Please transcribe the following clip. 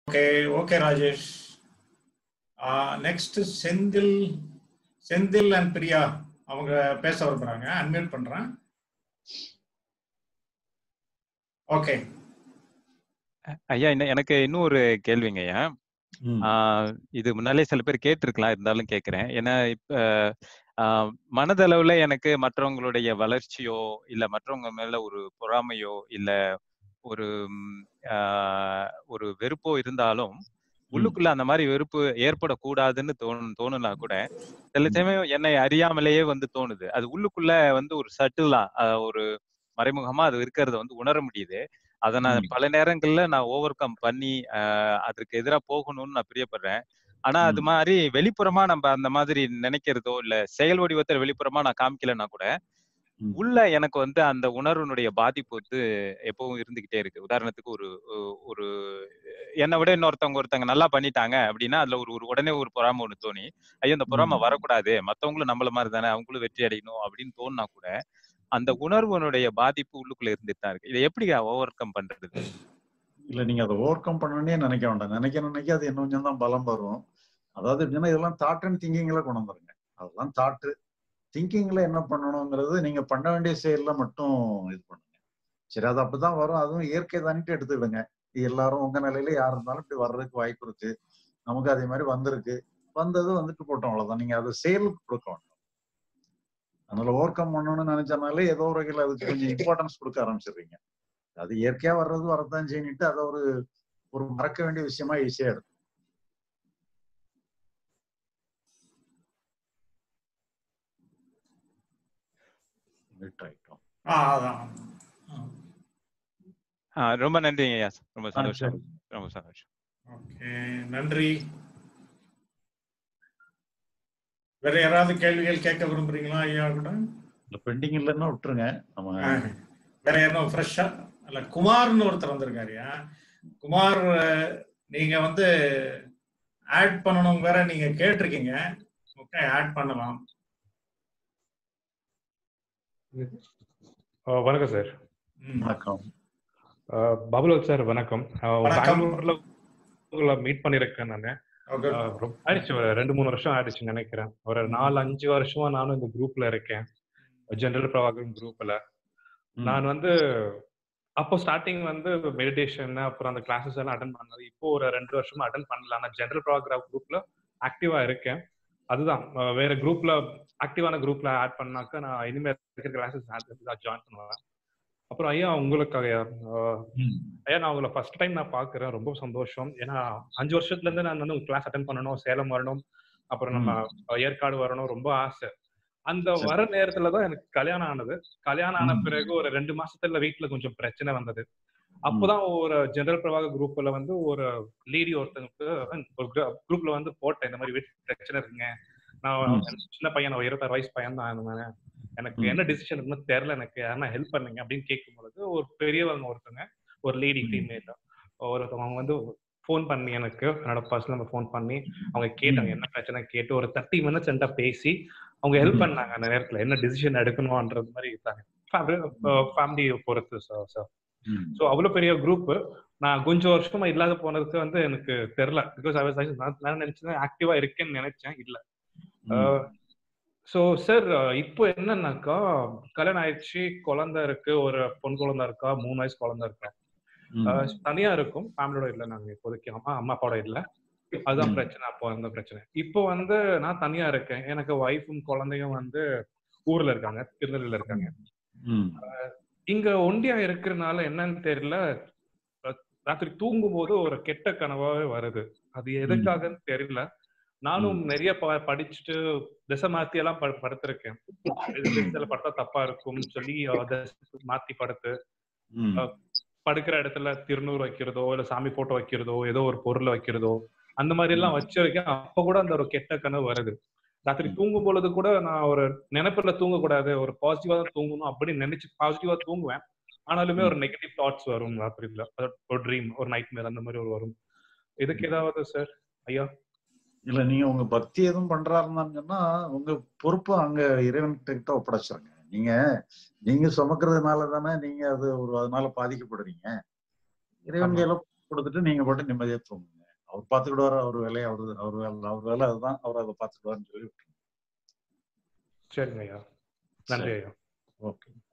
Okay okay Rajesh next Senthil Senthil and Priya அவங்க பேச விரும்புறாங்க அன்மியூட் பண்றேன் ஓகே ஐயா இன்ன- எனக்கு இன்னும் ஒரு கேள்விங்க ஐயா ம். ஆஹ் இது முன்னாலே சில பேர் கேட்டிருக்கலாம் இருந்தாலும் கேட்கிறேன் ஏன்னா இப்ப ஆஹ் மனதளவுல எனக்கு மற்றவங்களுடைய வளர்ச்சியோ இல்ல மற்றவங்க மேல ஒரு பொறாமையோ இல்ல ஒரு ம், ஆஹ் ஒரு வெறுப்போ இருந்தாலும் உள்ளுக்குள்ள அந்த மாதிரி வெறுப்பு ஏற்படக்கூடாதுன்னு தோணு தோணுனா கூட சில சமயம் என்னை அறியாமலேயே வந்து தோணுது அது உள்ளுக்குள்ள வந்து ஒரு சட்டிலா ஒரு மறைமுகமா அது இருக்கிறத வந்து உணர முடியுது அதை நான் பல நேரங்கள்ல நான் ஓவர் கம் பண்ணி ஆஹ் அதற்கு எதிராக போகணும்னு நான் பிரியப்படுறேன் ஆனா அது மாதிரி வெளிப்புறமா நம்ம அந்த மாதிரி நினைக்கிறதோ இல்ல செயல் வடிவத்தில் வெளிப்புறமா நான் காமிக்கலன்னா கூட உள்ள எனக்கு வந்து அந்த உணர்வினுடைய பாதிப்பு வந்து எப்பவும் இருந்துகிட்டே இருக்கு உதாரணத்துக்கு ஒரு ஒ- ஒரு என்னை விட இன்னொருத்தவங்க ஒருத்தவங்க நல்லா பண்ணிட்டாங்க அப்படின்னா அதுல ஒரு ஒரு உடனே ஒரு பொறாமை ஒண்ணு தோணி ஐயோ இந்த பொறாமை ம். வரக்கூடாது மத்தவங்களும் நம்மள மாதிரி தானே அவங்களும் வெற்றி அடையணும் அப்படின்னு தோணுனா கூட அந்த உணர்வுனுடைய பாதிப்பு உள்ளுக்குள்ள இருந்துட்டு தான் இருக்கு இதை எப்படி ஓவர் கம் பண்றது இல்ல நீங்க அதை ஓவர் கம் பண்ணணும்னே நினைக்க வேண்டாம் நினைக்க நினைக்க அது இன்னும் கொஞ்சம் தான் பலம் வரும் அதாவது எப்படின்னா இதெல்லாம் தாட் அண்ட் திங்கிங்ல கொண்டு வந்துருங்க அதெல்லாம் தாட்டு திங்கிங்ல என்ன பண்ணணுங்கிறது நீங்க பண்ண வேண்டிய செயல்ல மட்டும் இது பண்ணுங்க சரி அது அப்படிதான் வரும் அதுவும் இயற்கை தானிட்டு எடுத்துக்கிடுங்க இது எல்லாரும் உங்க நிலையில யார் இருந்தாலும் இப்படி வர்றதுக்கு வாய்ப்பு இருக்கு நமக்கு அதே மாதிரி வந்திருக்கு வந்தது வந்துட்டு போட்டோம் அவ்வளவுதான் நீங்க அதை செயலுக்கு கொடுக்க வேண்டாம் அதனால ஓவர் கம் பண்ணணும்னு நினைச்சனாலே ஏதோ ஒரு வகையில் அதுக்கு கொஞ்சம் இம்பார்ட்டன்ஸ் கொடுக்க ஆரம்பிச்சிடுறீங்க அது இயற்கையா வர்றது வரத்தான் செய்யிட்டு அதை ஒரு ஒரு மறக்க வேண்டிய விஷயமா ஈஸியா எடுக்கும் Mute ஆயிட்டோம். ஆ அதான் ஆஹ் ரொம்ப நன்றிங்க ஐயா ரொம்ப ஆ, சந்தோஷம் சரி. ரொம்ப சந்தோஷம் ஓகே நன்றி வேற யாராவது கேள்விகள் கேட்க விரும்புறீங்களா ஐயா கூட இந்த பெண்டிங் இல்லைன்னா விட்டுருங்க நம்ம ஆ, வேற யாரும் ஃப்ரெஷ்ஷா இல்ல குமார்னு ஒருத்தர் வந்திருக்காருயா குமார் அஹ், நீங்க வந்து ஆட் பண்ணணும் வேற நீங்க கேட்டிருக்கீங்க ஓகே ஆட் பண்ணலாம் அஹ் வணக்கம் சார் ம். வணக்கம் பபுலோல் சார் வணக்கம் அஹ் வணக்கம். பெங்களூர்ல உங்களை மீட் பண்ணிருக்கேன் நான் Okay. ஆயிடுச்சு ஒரு ரெண்டு மூணு வருஷம் ஆயிடுச்சு நினைக்கிறேன் ஒரு நாலு அஞ்சு வருஷமா நானும் இந்த குரூப்ல இருக்கேன் ஜெனரல் பிரபாகரன் குரூப்ல நான் வந்து அப்போ ஸ்டார்டிங் வந்து மெடிடேஷன் அப்புறம் அந்த கிளாஸஸ் எல்லாம் அட்டன் பண்ணது இப்போ ஒரு ரெண்டு வருஷமா அட்டன் பண்ணல நான் ஜெனரல் ப்ரோக்ராம் குரூப்ல ஆக்டிவா இருக்கேன் அதுதான் அஹ் வேற குரூப்ல ஆக்டிவான குரூப்ல ஆட் பண்ணாக்க நான் இனிமேல் இருக்கிற கிளாஸஸ் ஜாயின் பண்ணுவேன் அப்புறம் ஐயா உங்களுக்காக அஹ், ஐயா நான் உங்களை ஃபர்ஸ்ட் டைம் நான் பாக்குறேன் ரொம்ப சந்தோஷம் ஏன்னா அஞ்சு வருஷத்துல இருந்து நான் வந்து உங்க கிளாஸ் அட்டன் பண்ணணும் சேலம் வரணும் அப்புறம் நம்ம ஏற்காடு வரணும் ரொம்ப ஆசை அந்த சரி. வர நேரத்துல தான் எனக்கு கல்யாணம் ஆனது கல்யாணம் ஆன ம். பிறகு ஒரு ரெண்டு மாசத்துல வீட்டுல கொஞ்சம் பிரச்சனை வந்தது அப்போதான் ஒரு ஜெனரல் பிரபாக குரூப்ல வந்து ஒரு லேடி ஒருத்தங்களுக்கு ஒரு குரூப்ல வந்து போட்டேன் இந்த மாதிரி வீட்டு பிரச்சனை இருக்குங்க நான் ம். சின்ன பையன் நான் இருபத்தாறு வயசு பையன் தான் இருந்தேன் எனக்கு ம். என்ன டிசிஷன் இருக்குன்னு தெரியல எனக்கு யாருன்னா ஹெல்ப் பண்ணுங்க அப்படின்னு கேட்கும் பொழுது ஒரு பெரியவங்க ஒருத்தங்க ஒரு லேடி ம். ஃபீமேல் ஒருத்தவங்க வந்து ஃபோன் பண்ணி எனக்கு என்னோட பர்சனல் நம்பர் ஃபோன் பண்ணி அவங்க கேட்டாங்க ம். என்ன பிரச்சனை கேட்டு ஒரு தேர்ட்டி மினிட்ஸ் என்கிட்ட பேசி அவங்க ஹெல்ப் ம். பண்ணாங்க அந்த நேரத்துல என்ன டிசிஷன் எடுக்கணும்ன்றது மாதிரி இருந்தாங்க ஃபேமிலி பொறுத்து சார் ம். ஸோ அவ்வளோ பெரிய குரூப் நான் கொஞ்சம் வருஷமா இல்லாத போனதுக்கு வந்து எனக்கு தெரியல பிகாஸ் நான் நினைச்சேன் ஆக்டிவா இருக்கேன்னு நினைச்சேன் இல்ல ம். ஸோ சார் இப்போ என்னன்னாக்கா கல்யாணம் ஆயிடுச்சு குழந்தை இருக்கு ஒரு பொன் குழந்தை இருக்கா மூணு வயசு குழந்தை இருக்கா ம். அஹ் தனியா இருக்கும் ஃபேமிலியோட இல்ல நாங்க இப்போதைக்கு அம்மா அம்மா அப்பாவோட இல்ல அதுதான் ம். பிரச்சனை அப்போ அந்த பிரச்சனை இப்போ வந்து நான் தனியா இருக்கேன் எனக்கு ஒய்ஃபும் குழந்தையும் வந்து ஊர்ல இருக்காங்க திருநெல்வேலியில இருக்காங்க ம். இங்க ஒண்டியா இருக்கிறனால என்னன்னு தெரியல அஹ் ராத்திரி தூங்கும் போது ஒரு கெட்ட கனவாவே வருது அது எதுக்காகன்னு தெரியல நானும் நிறைய ப- படிச்சுட்டு திசை மாத்தி எல்லாம் ப- படுத்திருக்கேன் இது திசையில படுத்தா தப்பா இருக்கும்னு சொல்லி அஹ், திசை மாத்தி படுத்து ம். அஹ், படுக்கிற இடத்துல திருநூறு வைக்கிறதோ இல்ல சாமி போட்டோ வைக்கிறதோ ஏதோ ஒரு பொருள் வைக்கிறதோ அந்த மாதிரி எல்லாம் வச்சிருக்கேன் அப்ப கூட அந்த ஒரு கெட்ட கனவு வருது ராத்திரி தூங்கும் பொழுது கூட நான் ஒரு நினைப்புல தூங்கக்கூடாது ஒரு பாசிட்டிவா தான் தூங்கணும் அப்படின்னு நினைச்சு பாசிட்டிவா தூங்குவேன் ஆனாலுமே ஒரு நெகட்டிவ் தாட்ஸ் வரும் ராத்திரில அதாவது ஒரு ட்ரீம் ஒரு நைட் மேல் அந்த மாதிரி ஒரு வரும் இதுக்கு ஏதாவது சார் ஐயா இல்ல நீங்க உங்க பக்தி எதுவும் பண்றாருன்னு சொன்னா உங்க பொறுப்பு அங்க இறைவன் கிட்ட ஒப்படைச்சிருங்க நீங்க நீங்க சுமக்கிறதுனால தானே நீங்க அது ஒரு அதனால பாதிக்கப்படுறீங்க இறைவன் கையில கொடுத்துட்டு நீங்க பாட்டு நிம்மதியா தூங்குங்க அவர் பார்த்துக்கிடுவாரு அவர் வேலையை அவரு அவர் வேலை அவர் வேலை அதுதான் அவர் அதை பார்த்துக்கிடுவாருன்னு சொல்லி விட்டுருங்க சரிங்க ஐயா நன்றி ஐயா ஓகே